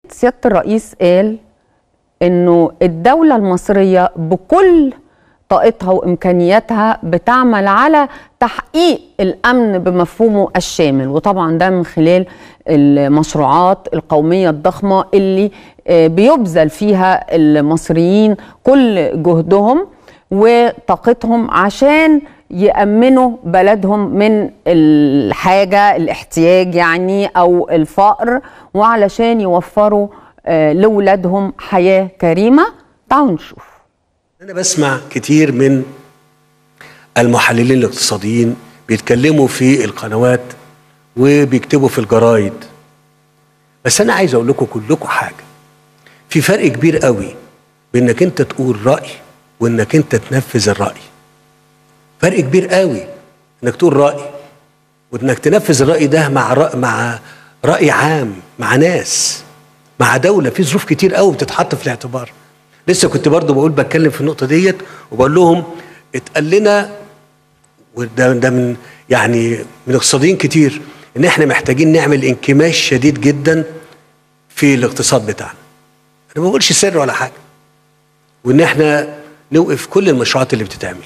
سياده الرئيس قال انه الدوله المصريه بكل طاقتها وامكانياتها بتعمل على تحقيق الامن بمفهومه الشامل وطبعا ده من خلال المشروعات القوميه الضخمه اللي بيبذل فيها المصريين كل جهدهم وطاقتهم عشان يأمنوا بلدهم من الحاجة الاحتياج يعني أو الفقر وعلشان يوفروا لولادهم حياة كريمة تعالوا نشوف أنا بسمع كتير من المحللين الاقتصاديين بيتكلموا في القنوات وبيكتبوا في الجرايد بس أنا عايز أقول لكم كلكم حاجة في فرق كبير قوي بإنك أنت تقول رأي وإنك أنت تنفذ الرأي فرق كبير قوي إنك تقول رأي وإنك تنفذ الرأي ده مع رأي مع رأي عام مع ناس مع دولة في ظروف كتير قوي بتتحط في الاعتبار لسه كنت برضو بقول بتكلم في النقطة ديت وبقول لهم اتقال لنا وده ده من يعني من اقتصاديين كتير ان احنا محتاجين نعمل انكماش شديد جدا في الاقتصاد بتاعنا انا ما بقولش سر ولا حاجه وان احنا نوقف كل المشروعات اللي بتتعمل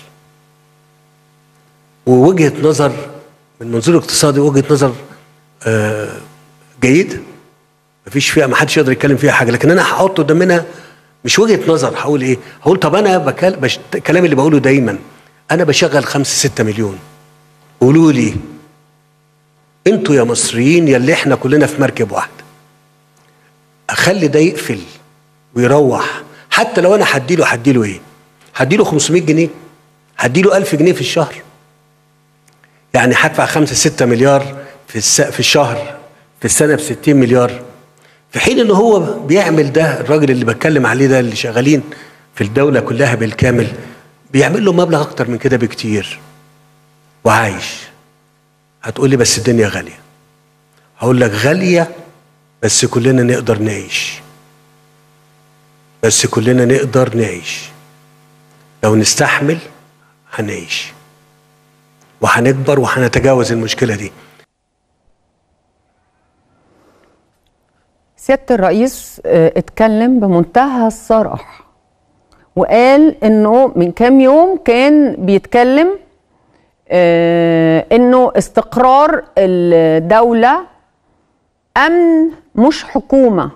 ووجهه نظر من منظور اقتصادي وجهه نظر آه جيده مفيش فيها ما حدش يقدر يتكلم فيها حاجه لكن انا هحط قدامنا مش وجهه نظر هقول ايه هقول طب انا بكل... بش... الكلام اللي بقوله دايما انا بشغل خمسة ستة مليون قولوا لي انتوا يا مصريين يا احنا كلنا في مركب واحده اخلي ده يقفل ويروح حتى لو انا هديله هديله ايه هديله 500 جنيه هديله 1000 جنيه في الشهر يعني هدفع 5 6 مليار في الس... في الشهر في السنه ب 60 مليار في حين ان هو بيعمل ده الراجل اللي بتكلم عليه ده اللي شغالين في الدوله كلها بالكامل بيعمل له مبلغ اكتر من كده بكتير وعايش هتقول لي بس الدنيا غاليه هقول لك غاليه بس كلنا نقدر نعيش بس كلنا نقدر نعيش لو نستحمل هنعيش وهنكبر وهنتجاوز المشكله دي سياده الرئيس اتكلم بمنتهى الصراحه وقال انه من كام يوم كان بيتكلم انه استقرار الدوله امن مش حكومه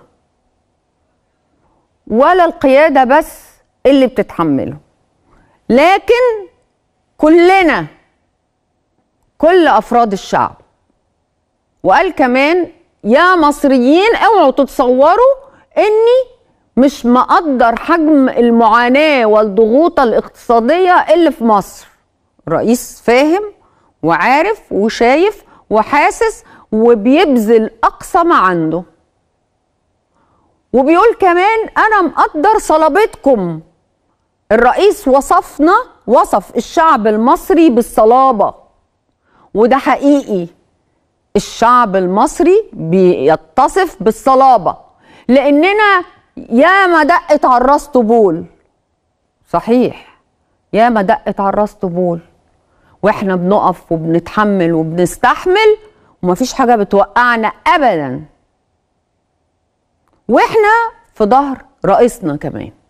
ولا القياده بس اللي بتتحمله لكن كلنا كل افراد الشعب وقال كمان يا مصريين اوعوا تتصوروا اني مش مقدر حجم المعاناه والضغوط الاقتصاديه اللي في مصر الرئيس فاهم وعارف وشايف وحاسس وبيبذل اقصى ما عنده وبيقول كمان انا مقدر صلابتكم الرئيس وصفنا وصف الشعب المصري بالصلابه وده حقيقي الشعب المصري بيتصف بالصلابه لاننا يا ما دقت على الراس طبول صحيح يا ما دقت على الراس طبول واحنا بنقف وبنتحمل وبنستحمل ومفيش حاجه بتوقعنا ابدا واحنا في ظهر رئيسنا كمان